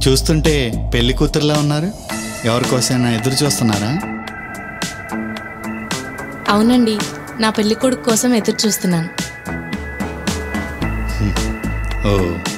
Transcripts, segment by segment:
చూస్తుంటే పెళ్లి కూతురులా ఉన్నారు ఎవరికోసమైనా ఎదురు చూస్తున్నారా అవునండి నా పెళ్లి కొడుకు కోసం ఎదురు చూస్తున్నాను ఓ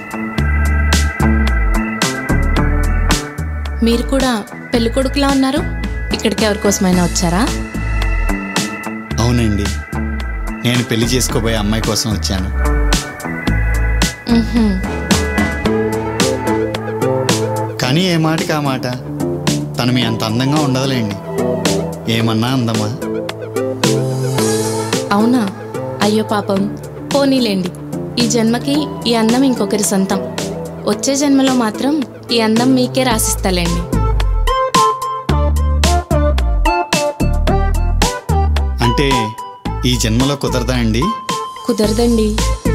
మీరు కూడా పెళ్లి కొడుకులా ఉన్నారు ఇక్కడికి ఎవరి కోసమైనా వచ్చారా అవునండి నేను పెళ్లి చేసుకోబోయే అమ్మాయి కోసం వచ్చాను ఉహుం. కానీ ఏ మాటకి ఆ మాట తను మీ అంత అందంగా ఉండదులేండి ఏమన్నా అందమా అవునా అయ్యో పాపం పోనీలేండి ఈ జన్మకి ఈ అందం ఇంకొకరి సొంతం వచ్చే జన్మలో మాత్రం ఈ అందం మీకే రాసిస్తాలేండి అంటే ఈ జన్మలో కుదరదా అండి కుదరదండి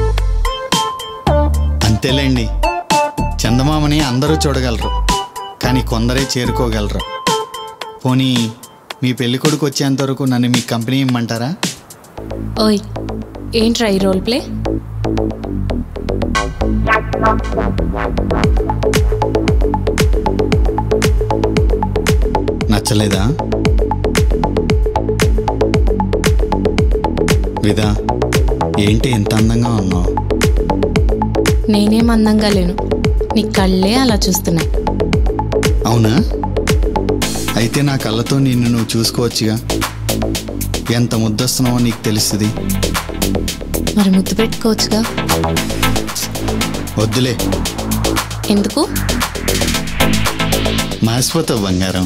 అంతేలేండి చందమామని అందరూ చూడగలరు కానీ కొందరే చేరుకోగలరు పోనీ మీ పెళ్లి కొడుకు వచ్చేంత వరకు నన్ను మీ కంపెనీ ఇమ్మంటారా ఓయ్ ఏంట్రా ఈ రోల్ ప్లే నచ్చలేదా విదా ఏంటి ఎంత అందంగా ఉన్నావు నేనేం అందంగా లేను నీ కళ్ళే అలా చూస్తున్నాయి అవునా అయితే నా కళ్ళతో నిన్ను నువ్వు చూసుకోవచ్చుగా ఎంత ముద్దస్తున్నావో నీకు తెలుస్తుంది మరి ముద్దు పెట్టుకోవచ్చుగా వద్దులే ఎందుకు మాసిపోతావు బంగారం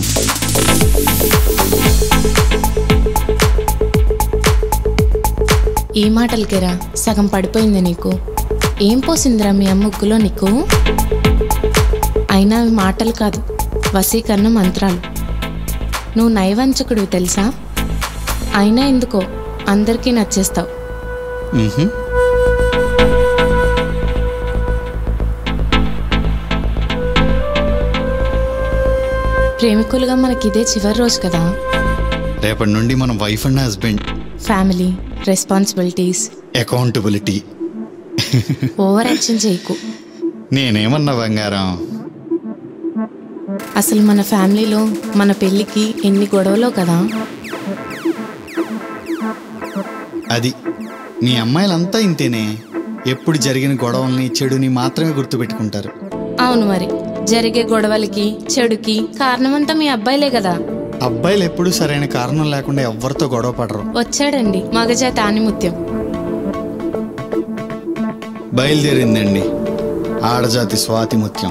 ఈ మాటలకేరా సగం పడిపోయింది నీకు ఏం పోసిందిరా మీ అమ్మ ఉగ్గులో నీకు అయినా అవి మాటలు కాదు వశీకరణ మంత్రాలు నువ్వు నైవంచకుడివి తెలుసా అయినా ఎందుకో అందరికీ నచ్చేస్తావు మ్హూ. ప్రేమికులుగా మనకి ఇదే చివరి రోజు కదా రేపటి నుండి మనం wife and husband family responsibilities accountability over action చేయకు నేనేమన్నా బంగారం అసలు మన ఫ్యామిలీలో మన పెళ్ళికి ఎన్ని గొడవలో కదా అది మీ అమ్మాయిలంతా ఇంతేనే ఎప్పుడు జరిగిన గొడవల్ని చెడుని మాత్రమే గుర్తుపెట్టుకుంటారు అవును మరి జరిగే గొడవలకి చెడుకి కారణమంతా మీ అబ్బాయిలే కదా అబ్బాయిలు ఎప్పుడు సరైన కారణం లేకుండా ఎవరితో గొడవ పడరు వచ్చాడండి మగజాతి ఆనిముత్యం బయలుదేరిందండి ఆడజాతి స్వాతి ముత్యం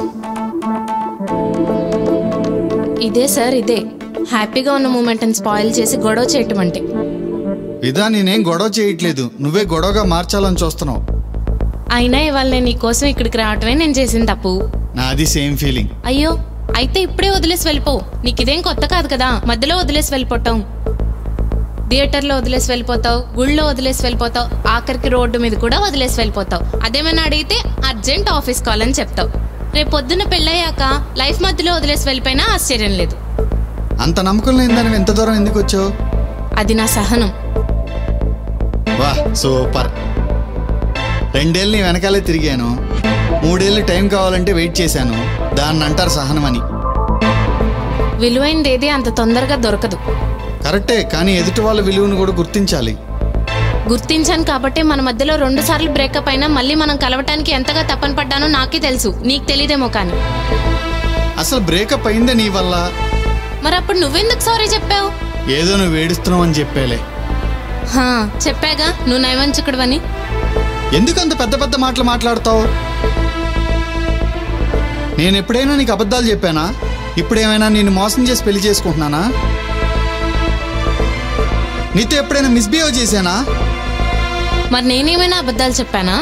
ఇదే సార్ ఇదే హ్యాపీగా ఉన్న మూమెంట్ని స్పాయిల్ చేసి గొడవ చేయటం అంటే ఇదా నేనేం గొడవ చేయట్లేదు నువ్వే గొడవగా మార్చాలని చూస్తున్నావు అయినా ఇవాళ నేను నీకోసం ఇక్కడికి రావటమే నేను చేసిన తప్పు నాది సేమ్ ఫీలింగ్ అయ్యో అయితే ఇప్పుడే వదిలేసి వెళ్ళిపో నీకు ఇదేం కొత్త కాదు కదా మధ్యలో వదిలేసి వెళ్ళిపోతాం థియేటర్లో వదిలేసి వెళ్ళిపోతావు గుళ్ళో వదిలేసి వెళ్ళిపోతావు ఆఖరికి రోడ్డు మీద కూడా వదిలేసి వెళ్ళిపోతావు అదేమైనా అడిగితే అర్జెంట్ ఆఫీస్ కాల్ అని చెప్తావు రేపు పొద్దున్న పెళ్ళయ్యాక లైఫ్ మధ్యలో వదిలేసి వెళ్ళిపోయినా ఆశ్చర్యం లేదు అంత నమ్మకం లేదని ఎంత దూరం ఎందుకు వచ్చావు అది నా సహనం వా సూపర్ రెండేళ్ళు నీ వెనకాలే తిరిగాను మూడేళ్ళు టైం కావాలంటే వెయిట్ చేశాను దాన్ని అంటారు సహనం అని విలువైనది ఏది అంత తొందరగా దొరకదు కరెక్టే కానీ ఎదుటి వాళ్ళ విలువను కూడా గుర్తించాలి గుర్తించాను కాబట్టి మన మధ్యలో రెండు సార్లు బ్రేకప్ అయినా మళ్ళీ మనం కలవటానికి ఎంతగా తప్పని పడ్డానో నాకే తెలుసు నీకు తెలియదేమో కానీ అసలు బ్రేకప్ అయిందే నీ వల్ల మరి అప్పుడు నువ్వెందుకు సారీ చెప్పావు ఏదో నువ్వు ఏడుస్తున్నావు అని చెప్పేలే హా, చెప్పాగా నువ్వు నైవంచకుడువని ఎందుకు అంత పెద్ద పెద్ద మాటలు మాట్లాడతావు నేను ఎప్పుడైనా నీకు అబద్ధాలు చెప్పానా ఇప్పుడేమైనా నేను మోసం చేసి పెళ్లి చేసుకుంటున్నానా నీతో ఎప్పుడైనా మిస్బిహేవ్ చేశానా మరి నేనేమైనా అబద్ధాలు చెప్పానా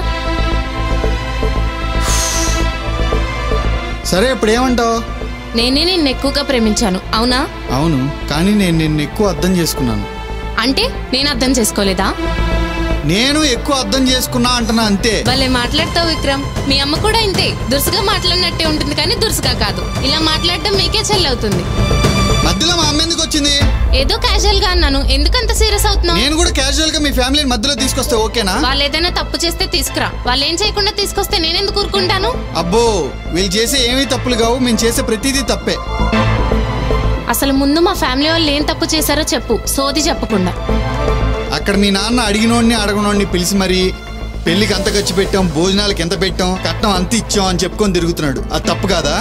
సరే ఇప్పుడు ఏమంటావు నేనే నిన్ను ఎక్కువగా ప్రేమించాను అవునా అవును కానీ నేను నిన్ను ఎక్కువ అర్థం చేసుకున్నాను అంటే నేను అర్థం చేసుకోలేదా నేను ఎక్కువ అర్థం చేసుకున్నా అంటున్నా అంతే భలే మాట్లాడతావు విక్రమ్ మీ అమ్మ కూడా ఇంతే దురుసుగా మాట్లాడినట్టే ఉంటుంది కానీ దురుసుగా కాదు ఇలా మాట్లాడడం మీకే చెల్లవుతుంది మధ్యలో మా అమ్మ ఎందుకు వచ్చింది ఏదో క్యాజువల్ గా అన్నాను ఎందుకంత సీరియస్ అవుతున్నావు నేను కూడా క్యాజువల్ గా మీ ఫ్యామిలీని మధ్యలో తీసుకొస్తే ఓకేనా వాళ్ళు ఏదైనా తప్పు చేస్తే తీసుకురా వాళ్ళు ఏం చేయకుండా తీసుకొస్తే నేనెందుకు ఊరుకుంటాను అబ్బో వీళ్ళు చేసే ఏమీ తప్పులు కావు మేము చేసే ప్రతిదీ తప్పే అసలు ముందు మా ఫ్యామిలీ వాళ్ళు ఏం తప్పు చేశారో చెప్పు సోది చెప్పకుండా అక్కడ మీ నాన్న అడిగినోడిని అడగనోడిని పిలిచి మరి పెళ్లికి అంత ఖర్చు పెట్టాం భోజనాలకి ఎంత పెట్టాం కట్నం అంత ఇచ్చాం అని చెప్పుకొని తిరుగుతున్నాడు అది తప్పు కాదా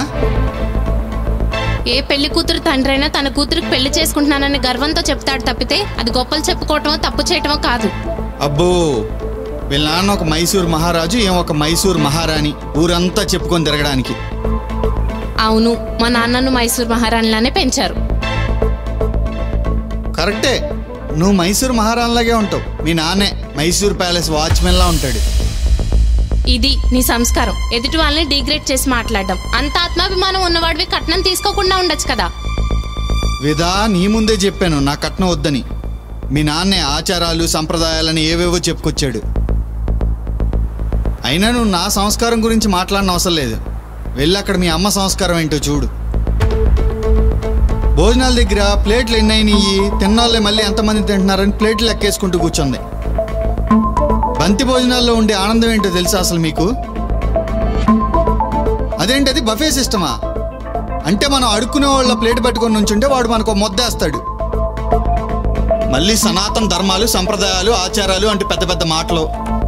ఏ పెళ్లి కూతురు తండ్రి అయినా తన కూతురికి పెళ్లి చేసుకుంటున్నానని గర్వంతో చెప్తాడు తప్పితే అది గొప్పలు చెప్పుకోవటమో తప్పు చేయటమో కాదు అబ్బో వీళ్ళ నాన్న ఒక మైసూర్ మహారాజు ఏం ఒక మైసూర్ మహారాణి ఊరంతా చెప్పుకొని తిరగడానికి అవును మా నాన్నను మైసూర్ మహారాణిలానే పెంచారు కరెక్టే నువ్వు మైసూర్ మహారాణిలాగే ఉంటావు మీ నాన్నే మైసూర్ ప్యాలెస్ వాచ్మెన్ లా ఉంటాడు ఇది నీ సంస్కారం ఎదుటి వాళ్ళని డిగ్రేడ్ చేసి మాట్లాడడం అంత ఆత్మాభిమానం ఉన్నవాడివి కట్నం తీసుకోకుండా ఉండొచ్చు కదా విదా నీ ముందే చెప్పాను నా కట్నం వద్దని మీ నాన్నే ఆచారాలు సంప్రదాయాలని ఏవేవో చెప్పుకొచ్చాడు అయినా నువ్వు నా సంస్కారం గురించి మాట్లాడిన అవసరం లేదు వెళ్ళి అక్కడ మీ అమ్మ సంస్కారం ఏంటో చూడు భోజనాల దగ్గర ప్లేట్లు ఎన్ని అయినాయి తిన్నాళ్ళే మళ్ళీ ఎంతమంది తింటున్నారని ప్లేట్లు లెక్కేసుకుంటూ కూర్చుంది బంతి భోజనాల్లో ఉండే ఆనందం ఏంటో తెలుసా అసలు మీకు అదేంటి అది బఫే సిస్టమా అంటే మనం అడుక్కునే వాళ్ళ ప్లేట్ పట్టుకొని నుంచుంటే వాడు మనకు ఒక మొద్దేస్తాడు మళ్ళీ సనాతన ధర్మాలు సంప్రదాయాలు ఆచారాలు అంటే పెద్ద పెద్ద మాటలు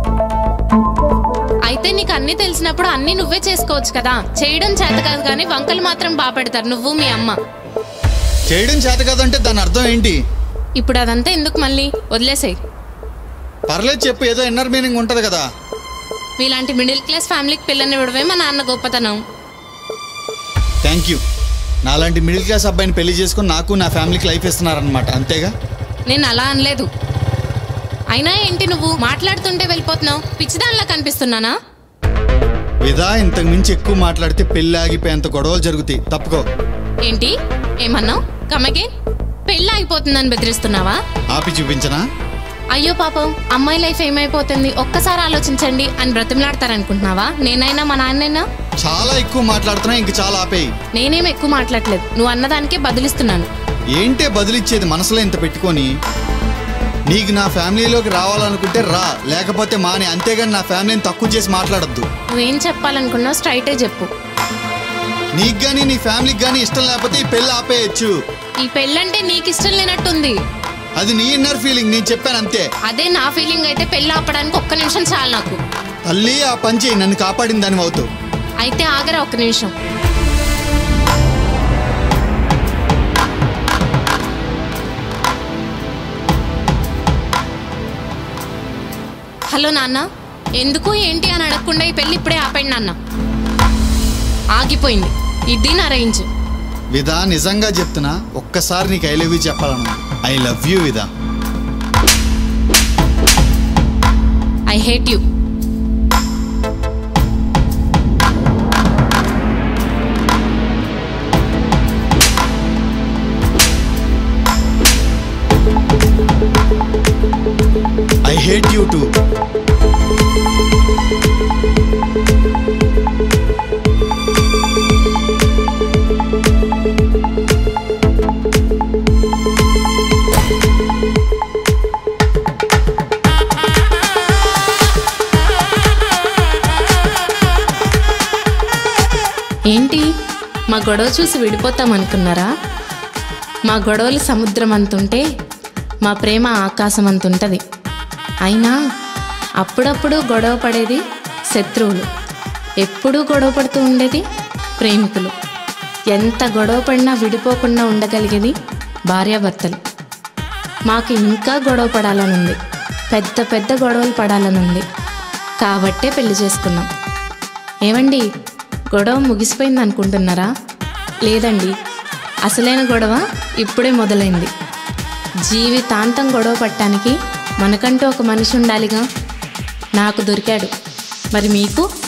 అయితే నీకు అన్ని తెలిసినప్పుడు అన్ని నువ్వే చేసుకోవచ్చు కదా చేయడం చేత కాదు కానీ వంకలు మాత్రం బాగా పెడతారు నువ్వు మీ అమ్మ చేయడం చేత కాదంటే దాని అర్థం ఏంటి ఇప్పుడు అదంతా ఎందుకు మళ్ళీ వదిలేసేయ్ పర్లేదు చెప్పు ఏదో ఇన్నర్ మీనింగ్ ఉంటుంది కదా మీలాంటి మిడిల్ క్లాస్ ఫ్యామిలీకి పిల్లనివ్వడమే మా నాన్న గొప్పతనం థ్యాంక్ యూ నాలాంటి మిడిల్ క్లాస్ అబ్బాయిని పెళ్లి చేసుకుని నాకు నా ఫ్యామిలీకి లైఫ్ ఇస్తున్నారనమాట అంతేగా నేను అలా అనలేదు అయినా ఏంటి నువ్వు మాట్లాడుతుంటే వెళ్ళిపోతున్నావు పిచ్చిదానిలా కనిపిస్తున్నానా విదా ఇంతకు మించి ఎక్కువ మాట్లాడితే పెళ్లి ఆగిపోయేంత గొడవలు జరుగుతాయి తప్పుకో ఏంటి ఏమన్నావు కమ్మకి పెళ్ళి ఆగిపోతుందని బెదిరిస్తున్నావా ఆపి చూపించనా అయ్యో పాపం అమ్మాయి లైఫ్ ఏమైపోతుంది ఒక్కసారి ఆలోచించండి అని బ్రతిమలాడతారనుకుంటున్నావా నేనైనా మా నాన్నైనా చాలా ఎక్కువ మాట్లాడుతున్నా ఇంక చాలా ఆపేయి నేనేం ఎక్కువ మాట్లాడలేదు నువ్వు అన్నదానికే బదులిస్తున్నాను ఏంటే బదులిచ్చేది మనసులో ఇంత పెట్టుకొని నీకు నా ఫ్యామిలీలోకి రావాలనుకుంటే రా లేకపోతే మాని అంతేగాని నా ఫ్యామిలీని తక్కువ చేసి మాట్లాడద్దు నువ్వేం చెప్పాలనుకున్నావు స్ట్రైటే చెప్పు నీకు కానీ నీ ఫ్యామిలీకి కానీ ఇష్టం లేకపోతే ఈ పెళ్ళి ఆపేయచ్చు ఈ పెళ్ళంటే నీకు ఇష్టం లేనట్టుంది అది నీ ఇన్నర్ ఫీలింగ్ నేను చెప్పాను అంతే అదే నా ఫీలింగ్ అయితే పెళ్ళి ఆపడానికి ఒక్క నిమిషం చాలు నాకు తల్లి ఆ పంచి నన్ను కాపాడిన దాని అవుతావు అయితే ఆగరా ఒక్క నిమిషం హలో నాన్న ఎందుకు ఏంటి అని అడగకుండా ఈ పెళ్ళి ఇప్పుడే ఆపండి నాన్న ఆగిపోయింది ఇది నా రేంజ్ విదా నిజంగా చెప్తున్నా ఒక్కసారి నీకు ఐ లవ్ యూ చెప్పాలను ఐ లవ్ యూ విదా I hate you I hate you too ఏంటి మా గొడవ చూసి విడిపోతాం అనుకున్నారా మా గొడవలు సముద్రం అంతుంటే మా ప్రేమ ఆకాశం అంతుంటది అయినా అప్పుడప్పుడు గొడవ పడేది శత్రువులు ఎప్పుడూ గొడవ పడుతూ ఉండేది ప్రేమికులు ఎంత గొడవ పడినా విడిపోకుండా ఉండగలిగేది భార్యాభర్తలు మాకు ఇంకా గొడవ పడాలనుంది పెద్ద పెద్ద గొడవలు పడాలనుంది కాబట్టే పెళ్లి చేసుకున్నాం ఏమండి గొడవ ముగిసిపోయింది అనుకుంటున్నారా లేదండి అసలైన గొడవ ఇప్పుడే మొదలైంది జీవితాంతం గొడవ పట్టడానికి మనకంటూ ఒక మనిషి ఉండాలిగా నాకు దొరికాడు మరి మీకు